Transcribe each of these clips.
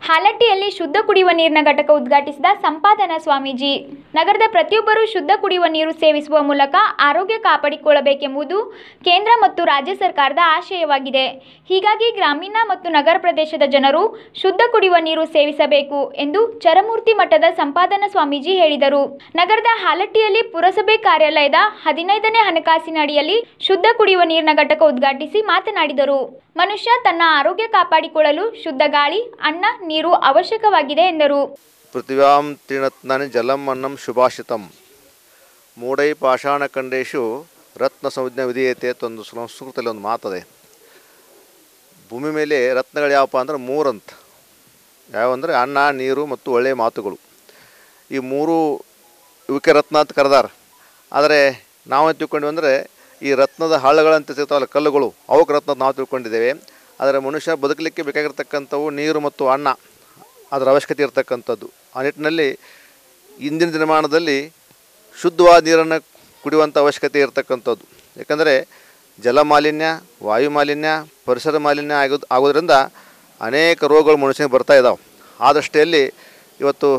ಹಾಲಟ್ಟಿಯಲ್ಲಿ ಶುದ್ಧ ಕುಡಿಯುವ ನೀರಿನ ಘಟಕ ಉದ್ಘಾಟಿಸಿದ ಸಂಪಾದನಾ ಸ್ವಾಮೀಜಿ ನಗರದ ಪ್ರತಿಯೊಬ್ಬರೂ ಶುದ್ಧ ಕುಡಿಯುವ ನೀರು ಸೇವಿಸುವ ಮೂಲಕ ಆರೋಗ್ಯ ಕಾಪಾಡಿಕೊಳ್ಳಬೇಕೆಂಬುದು ಕೇಂದ್ರ ಮತ್ತು ರಾಜ್ಯ ಸರ್ಕಾರದ ಆಶಯವಾಗಿದೆ ಹೀಗಾಗಿ ಗ್ರಾಮೀಣ ಮತ್ತು ನಗರ ಪ್ರದೇಶದ ಜನರು ಶುದ್ಧ ಕುಡಿಯುವ ನೀರು ಸೇವಿಸಬೇಕು ಎಂದು ಚರಮೂರ್ತಿ ಮಠದ ಸಂಪಾದನಾ ಸ್ವಾಮೀಜಿ ಹೇಳಿದರು ನಗರದ ಹಾಲಟ್ಟಿಯಲ್ಲಿ ಪುರಸಭೆ ಕಾರ್ಯಾಲಯದ ಹದಿನೈದನೇ ಹಣಕಾಸಿನ ಅಡಿಯಲ್ಲಿ ಶುದ್ಧ ಕುಡಿಯುವ ನೀರಿನ ಘಟಕ ಉದ್ಘಾಟಿಸಿ ಮಾತನಾಡಿದರು ಮನುಷ್ಯ ತನ್ನ ಆರೋಗ್ಯ ಕಾಪಾಡಿಕೊಳ್ಳಲು ಶುದ್ಧ ಗಾಳಿ ಅನ್ನ ನೀರು ಅವಶ್ಯಕವಾಗಿದೆ ಎಂದರು ಪೃಥಿವ್ಯಾಂ ತ್ರಿಣತ್ನಾನಿ ಜಲಂ ಅನ್ನಂ ಶುಭಾಷಿತಂ ಮೂಢೈ ಪಾಷಾಣಖಂಡೇಶು ರತ್ನ ಸಂಜ್ಞಾ ವಿಧೇಯತೆ ಅಂತ ಒಂದು ಸಂಸ್ಕೃತದಲ್ಲಿ ಒಂದು ಮಾತದೆ ಭೂಮಿ ಮೇಲೆ ರತ್ನಗಳು ಯಾವಪ್ಪ ಅಂದ್ರೆ ಮೂರಂತ ಯಾವಂದರೆ ಅನ್ನ ನೀರು ಮತ್ತು ಒಳ್ಳೆಯ ಮಾತುಗಳು ಈ ಮೂರು ಇವಕ್ಕೆ ರತ್ನ ಅಂತ ಕರೆದಾರ ಆದರೆ ನಾವು ತಿಳ್ಕೊಂಡ್ವಿ ಅಂದರೆ ಈ ರತ್ನದ ಹಳ್ಳಗಳಂತ ಸಿಗ್ತಾವಲ್ಲ ಕಲ್ಲುಗಳು ಅವಕ್ಕೆ ರತ್ನ ಅಂತ ನಾವು ತಿಳ್ಕೊಂಡಿದ್ದೇವೆ ಆದರೆ ಮನುಷ್ಯ ಬದುಕಲಿಕ್ಕೆ ಬೇಕಾಗಿರ್ತಕ್ಕಂಥವು ನೀರು ಮತ್ತು ಅನ್ನ ಅದರ ಅವಶ್ಯಕತೆ ಇರತಕ್ಕಂಥದ್ದು ಆ ನಿಟ್ಟಿನಲ್ಲಿ ಇಂದಿನ ದಿನಮಾನದಲ್ಲಿ ಶುದ್ಧವಾದ ನೀರನ್ನು ಕುಡಿಯುವಂಥ ಅವಶ್ಯಕತೆ ಇರತಕ್ಕಂಥದ್ದು ಯಾಕಂದರೆ ಜಲ ಮಾಲಿನ್ಯ ವಾಯು ಮಾಲಿನ್ಯ ಪರಿಸರ ಮಾಲಿನ್ಯ ಆಗೋದು ಆಗೋದ್ರಿಂದ ಅನೇಕ ರೋಗಗಳು ಮನುಷ್ಯನಿಗೆ ಬರ್ತಾ ಇದ್ದಾವೆ ಆ ದೃಷ್ಟಿಯಲ್ಲಿ ಇವತ್ತು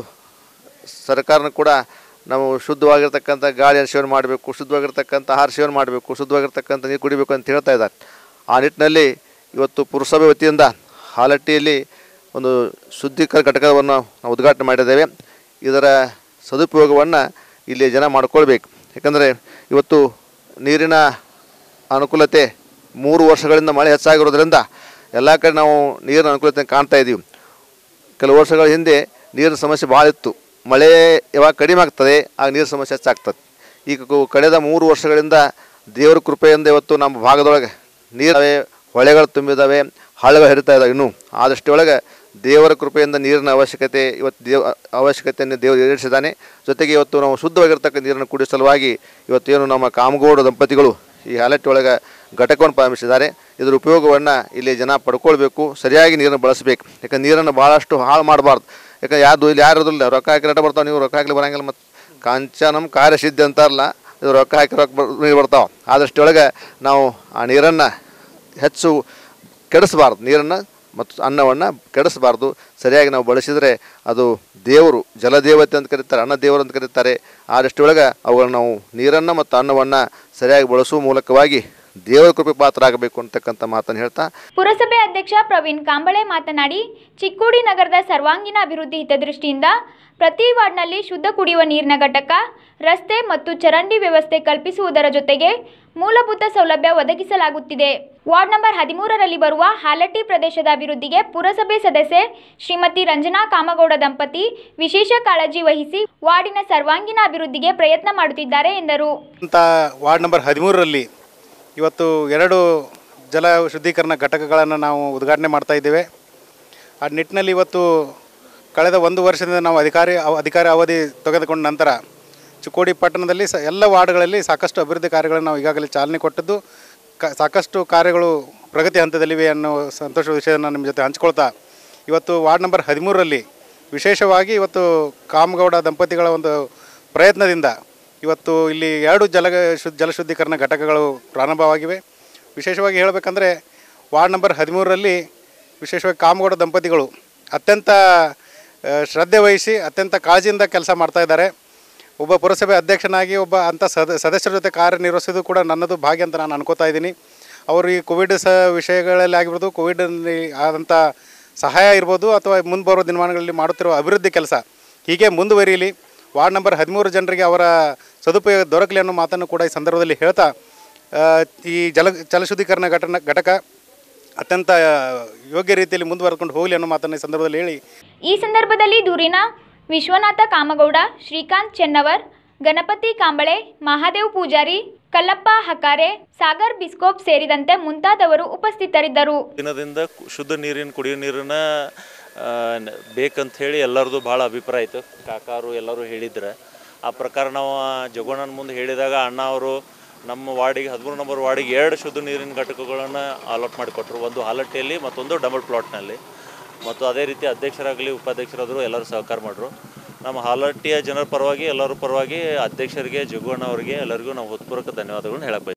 ಸರ್ಕಾರನ ಕೂಡ ನಾವು ಶುದ್ಧವಾಗಿರ್ತಕ್ಕಂಥ ಗಾಳಿಯನ್ನು ಸೇವನೆ ಮಾಡಬೇಕು ಶುದ್ಧವಾಗಿರ್ತಕ್ಕಂಥ ಆಹಾರ ಸೇವನೆ ಮಾಡಬೇಕು ಶುದ್ಧವಾಗಿರ್ತಕ್ಕಂಥ ನೀರು ಕುಡಿಬೇಕು ಅಂತ ಹೇಳ್ತಾ ಇದ್ದಾರೆ ಆ ನಿಟ್ಟಿನಲ್ಲಿ ಇವತ್ತು ಪುರಸಭೆ ವತಿಯಿಂದ ಹಾಲಟ್ಟಿಯಲ್ಲಿ ಒಂದು ಶುದ್ಧೀಕರಣ ಘಟಕವನ್ನು ನಾವು ಉದ್ಘಾಟನೆ ಮಾಡಿದ್ದೇವೆ ಇದರ ಸದುಪಯೋಗವನ್ನು ಇಲ್ಲಿ ಜನ ಮಾಡ್ಕೊಳ್ಬೇಕು ಯಾಕಂದರೆ ಇವತ್ತು ನೀರಿನ ಅನುಕೂಲತೆ ಮೂರು ವರ್ಷಗಳಿಂದ ಮಳೆ ಹೆಚ್ಚಾಗಿರೋದ್ರಿಂದ ಎಲ್ಲ ಕಡೆ ನಾವು ನೀರಿನ ಅನುಕೂಲತೆ ಕಾಣ್ತಾ ಇದ್ದೀವಿ ಕೆಲವು ವರ್ಷಗಳ ಹಿಂದೆ ನೀರಿನ ಸಮಸ್ಯೆ ಭಾಳ ಇತ್ತು ಮಳೆ ಯಾವಾಗ ಕಡಿಮೆ ಆಗ್ತದೆ ಆಗ ನೀರಿನ ಸಮಸ್ಯೆ ಹೆಚ್ಚಾಗ್ತದೆ ಈಗ ಕು- ಕಳೆದ ಮೂರು ವರ್ಷಗಳಿಂದ ದೇವರ ಕೃಪೆಯಿಂದ ಇವತ್ತು ನಮ್ಮ ಭಾಗದೊಳಗೆ ನೀರವೆ ಹೊಳೆಗಳು ತುಂಬಿದ್ದಾವೆ ಹಳ್ಳಗಳು ಹರಿತಾ ಇದ್ದಾವೆ ಇನ್ನೂ ಆ ದೃಷ್ಟಿಯೊಳಗೆ ದೇವರ ಕೃಪೆಯಿಂದ ನೀರಿನ ಅವಶ್ಯಕತೆ ಇವತ್ತು ದೇವ ಅವಶ್ಯಕತೆಯನ್ನು ದೇವರು ಈಡೇರಿಸಿದ್ದಾನೆ ಜೊತೆಗೆ ಇವತ್ತು ನಾವು ಶುದ್ಧವಾಗಿರ್ತಕ್ಕ ನೀರನ್ನು ಕುಡಿಯೋ ಸಲುವಾಗಿ ಇವತ್ತೇನು ನಮ್ಮ ಕಾಮಗೋಡು ದಂಪತಿಗಳು ಈ ಹಾಲಟ್ಟಿ ಒಳಗೆ ಘಟಕವನ್ನು ಪ್ರಾರಂಭಿಸಿದ್ದಾರೆ ಇದರ ಉಪಯೋಗವನ್ನು ಇಲ್ಲಿ ಜನ ಪಡ್ಕೊಳ್ಬೇಕು ಸರಿಯಾಗಿ ನೀರನ್ನು ಬಳಸಬೇಕು ಯಾಕಂದ್ರೆ ನೀರನ್ನು ಭಾಳಷ್ಟು ಹಾಳು ಮಾಡಬಾರ್ದು ಯಾಕಂದ್ರೆ ಯಾವುದು ಇಲ್ಲಿ ಯಾರದಿಲ್ಲ ರೊಕ್ಕ ಹಾಕಿ ರಟ ಬರ್ತಾವೆ ನೀವು ರೊಕ್ಕ ಹಾಕಲಿ ಬರಂಗಿಲ್ಲ ಮತ್ತು ಕಾಂಚನಂ ಕಾರ್ಯಸಿದ್ಧಿ ಅಂತಾರಲ್ಲ ಇದು ರೊಕ್ಕ ಹಾಕಿ ರೊಕ್ಕ ಬರ್ ನೀರು ಬರ್ತಾವೆ ಆ ದೃಷ್ಟಿಯೊಳಗೆ ನಾವು ಆ ನೀರನ್ನು ಹೆಚ್ಚು ಕೆಡಿಸಬಾರ್ದು ನೀರನ್ನು ಮತ್ತು ಅನ್ನವನ್ನು ಕೆಡಿಸಬಾರ್ದು ಸರಿಯಾಗಿ ನಾವು ಬಳಸಿದರೆ ಅದು ದೇವರು ಜಲದೇವತೆ ಅಂತ ಕರೀತಾರೆ ಅನ್ನ ದೇವರು ಅಂತ ಕರೀತಾರೆ ಆ ದೃಷ್ಟಿಯೊಳಗೆ ಅವುಗಳನ್ನ ನಾವು ನೀರನ್ನು ಮತ್ತು ಅನ್ನವನ್ನು ಸರಿಯಾಗಿ ಬಳಸುವ ಮೂಲಕವಾಗಿ ದೇವರ ಕೃಪೆ ಪಾತ್ರರಾಗಬೇಕು ಅಂತಕ್ಕಂಥ ಮಾತನ್ನು ಹೇಳ್ತಾ ಪುರಸಭೆ ಅಧ್ಯಕ್ಷ ಪ್ರವೀಣ್ ಕಾಂಬಳೆ ಮಾತನಾಡಿ ಚಿಕ್ಕೋಡಿ ನಗರದ ಸರ್ವಾಂಗೀಣ ಅಭಿವೃದ್ಧಿ ಹಿತದೃಷ್ಟಿಯಿಂದ ಪ್ರತಿ ವಾರ್ಡ್ನಲ್ಲಿ ಶುದ್ಧ ಕುಡಿಯುವ ನೀರಿನ ಘಟಕ ರಸ್ತೆ ಮತ್ತು ಚರಂಡಿ ವ್ಯವಸ್ಥೆ ಕಲ್ಪಿಸುವುದರ ಜೊತೆಗೆ ಮೂಲಭೂತ ಸೌಲಭ್ಯ ಒದಗಿಸಲಾಗುತ್ತಿದೆ ವಾರ್ಡ್ ನಂಬರ್ ಹದಿಮೂರರಲ್ಲಿ ಬರುವ ಹಾಲಟ್ಟಿ ಪ್ರದೇಶದ ಅಭಿವೃದ್ಧಿಗೆ ಪುರಸಭೆ ಸದಸ್ಯೆ ಶ್ರೀಮತಿ ರಂಜನಾ ಕಾಮಗೌಡ ದಂಪತಿ ವಿಶೇಷ ಕಾಳಜಿ ವಹಿಸಿ ವಾರ್ಡಿನ ಸರ್ವಾಂಗೀಣ ಅಭಿವೃದ್ಧಿಗೆ ಪ್ರಯತ್ನ ಮಾಡುತ್ತಿದ್ದಾರೆ ಎಂದರು ಅಂತ ವಾರ್ಡ್ ನಂಬರ್ ಹದಿಮೂರರಲ್ಲಿ ಇವತ್ತು ಎರಡು ಜಲ ಶುದ್ಧೀಕರಣ ಘಟಕಗಳನ್ನು ನಾವು ಉದ್ಘಾಟನೆ ಮಾಡ್ತಾ ಇದ್ದೇವೆ ಆ ನಿಟ್ಟಿನಲ್ಲಿ ಇವತ್ತು ಕಳೆದ ಒಂದು ವರ್ಷದಿಂದ ನಾವು ಅಧಿಕಾರಿ ಅವ- ಅಧಿಕಾರಿ ಅವಧಿ ತೆಗೆದುಕೊಂಡ ನಂತರ ಚಿಕ್ಕೋಡಿ ಪಟ್ಟಣದಲ್ಲಿ ಸ ಎಲ್ಲ ವಾರ್ಡ್ಗಳಲ್ಲಿ ಸಾಕಷ್ಟು ಅಭಿವೃದ್ಧಿ ಕಾರ್ಯಗಳನ್ನು ನಾವು ಈಗಾಗಲೇ ಚಾಲನೆ ಕೊಟ್ಟಿದ್ದು ಕ ಸಾಕಷ್ಟು ಕಾರ್ಯಗಳು ಪ್ರಗತಿ ಹಂತದಲ್ಲಿವೆ ಅನ್ನೋ ಸಂತೋಷ ವಿಷಯವನ್ನು ನಿಮ್ಮ ಜೊತೆ ಹಂಚ್ಕೊಳ್ತಾ ಇವತ್ತು ವಾರ್ಡ್ ನಂಬರ್ ಹದಿಮೂರರಲ್ಲಿ ವಿಶೇಷವಾಗಿ ಇವತ್ತು ಕಾಮಗೌಡ ದಂಪತಿಗಳ ಒಂದು ಪ್ರಯತ್ನದಿಂದ ಇವತ್ತು ಇಲ್ಲಿ ಎರಡು ಜಲ ಶುದ್ಧ ಜಲ ಶುದ್ಧೀಕರಣ ಘಟಕಗಳು ಪ್ರಾರಂಭವಾಗಿವೆ ವಿಶೇಷವಾಗಿ ಹೇಳಬೇಕಂದ್ರೆ ವಾರ್ಡ್ ನಂಬರ್ ಹದಿಮೂರರಲ್ಲಿ ವಿಶೇಷವಾಗಿ ಕಾಮಗೌಡ ದಂಪತಿಗಳು ಅತ್ಯಂತ ಆ, ಶ್ರದ್ಧೆ ವಹಿಸಿ ಅತ್ಯಂತ ಕಾಳಜಿಯಿಂದ ಕೆಲಸ ಮಾಡ್ತಾ ಇದ್ದಾರೆ ಒಬ್ಬ ಪುರಸಭೆ ಅಧ್ಯಕ್ಷನಾಗಿ ಒಬ್ಬ ಅಂಥ ಸದ ಸದಸ್ಯರ ಜೊತೆ ಕಾರ್ಯನಿರ್ವಹಿಸೋದು ಕೂಡ ನನ್ನದು ಭಾಗ್ಯ ಅಂತ ನಾನು ಅನ್ಕೋತಾ ಇದ್ದೀನಿ ಅವರು ಈ ಕೋವಿಡ್ ಸ ವಿಷಯಗಳಲ್ಲಿ ಆಗಿರ್ಬೋದು ಕೋವಿಡ್ನಲ್ಲಿ ಆದಂಥ ಸಹಾಯ ಇರ್ಬೋದು ಅಥವಾ ಮುಂದೆ ಬರೋ ದಿನಮಾನಗಳಲ್ಲಿ ಮಾಡುತ್ತಿರುವ ಅಭಿವೃದ್ಧಿ ಕೆಲಸ ಹೀಗೆ ಮುಂದುವರಿಯಲಿ ವಾರ್ಡ್ ನಂಬರ್ ಹದಿಮೂರು ಜನರಿಗೆ ಅವರ ಸದುಪಯೋಗ ದೊರಕಲಿ ಅನ್ನೋ ಮಾತನ್ನು ಕೂಡ ಈ ಸಂದರ್ಭದಲ್ಲಿ ಹೇಳ್ತಾ ಆ, ಈ ಜಲ ಜಲಶುದ್ಧೀಕರಣ ಘಟನ ಘಟಕ ಅತ್ಯಂತ ಆ, ಯೋಗ್ಯ ರೀತಿಯಲ್ಲಿ ಮುಂದುವರೆದುಕೊಂಡು ಹೋಗಲಿ ಅನ್ನೋ ಮಾತನ್ನು ಈ ಸಂದರ್ಭದಲ್ಲಿ ಹೇಳಿ ಈ ಸಂದರ್ಭದಲ್ಲಿ ದೂರಿನ ವಿಶ್ವನಾಥ ಕಾಮಗೌಡ ಶ್ರೀಕಾಂತ್ ಚೆನ್ನವರ್ ಗಣಪತಿ ಕಾಂಬಳೆ ಮಹಾದೇವ್ ಪೂಜಾರಿ ಕಲ್ಲಪ್ಪ ಹಕಾರೆ ಸಾಗರ್ ಬಿಸ್ಕೋಪ್ ಸೇರಿದಂತೆ ಮುಂತಾದವರು ಉಪಸ್ಥಿತರಿದ್ದರು ದಿನದಿಂದ ಕು- ಶುದ್ಧ ನೀರಿನ ಕುಡಿಯೋ ನೀರನ್ನ ಆ, ನ- ಬೇಕಂತ ಹೇಳಿ ಎಲ್ಲರದು ಭಾಳ ಅಭಿಪ್ರಾಯ ಇತ್ತು ಕಾಕಾರು ಎಲ್ಲರೂ ಹೇಳಿದ್ರೆ ಆ ಪ್ರಕಾರ ನಾವು ಜಗೋಣ್ಣನ ಮುಂದೆ ಹೇಳಿದಾಗ ಅಣ್ಣ ಅವರು ನಮ್ಮ ವಾರ್ಡಿಗೆ ಹದಿಮೂರು ನಂಬರ್ ವಾರ್ಡಿಗೆ ಎರಡು ಶುದ್ಧ ನೀರಿನ ಘಟಕಗಳನ್ನು ಅಲಾಟ್ ಮಾಡಿಕೊಟ್ರು ಒಂದು ಹಾಲಟ್ಟಿಯಲ್ಲಿ ಮತ್ತೊಂದು ಡಬಲ್ ಪ್ಲಾಟ್ನಲ್ಲಿ ಮತ್ತು ಅದೇ ರೀತಿ ಅಧ್ಯಕ್ಷರಾಗಲಿ ಉಪಾಧ್ಯಕ್ಷರಾದರು ಎಲ್ಲರೂ ಸಹಕಾರ ಮಾಡಿದ್ರು ನಮ್ಮ ಹಾಲಟ್ಟಿಯ ಜನರ ಪರವಾಗಿ ಎಲ್ಲರ ಪರವಾಗಿ ಅಧ್ಯಕ್ಷರಿಗೆ ಜಗುವಣ್ಣ ಅವರಿಗೆ ಎಲ್ಲರಿಗೂ ನಾವು ಹೃತ್ಪೂರ್ವಕ ಧನ್ಯವಾದಗಳನ್ನ ಹೇಳಕ್ಕೆ ಬಯಸ್ತೀನಿ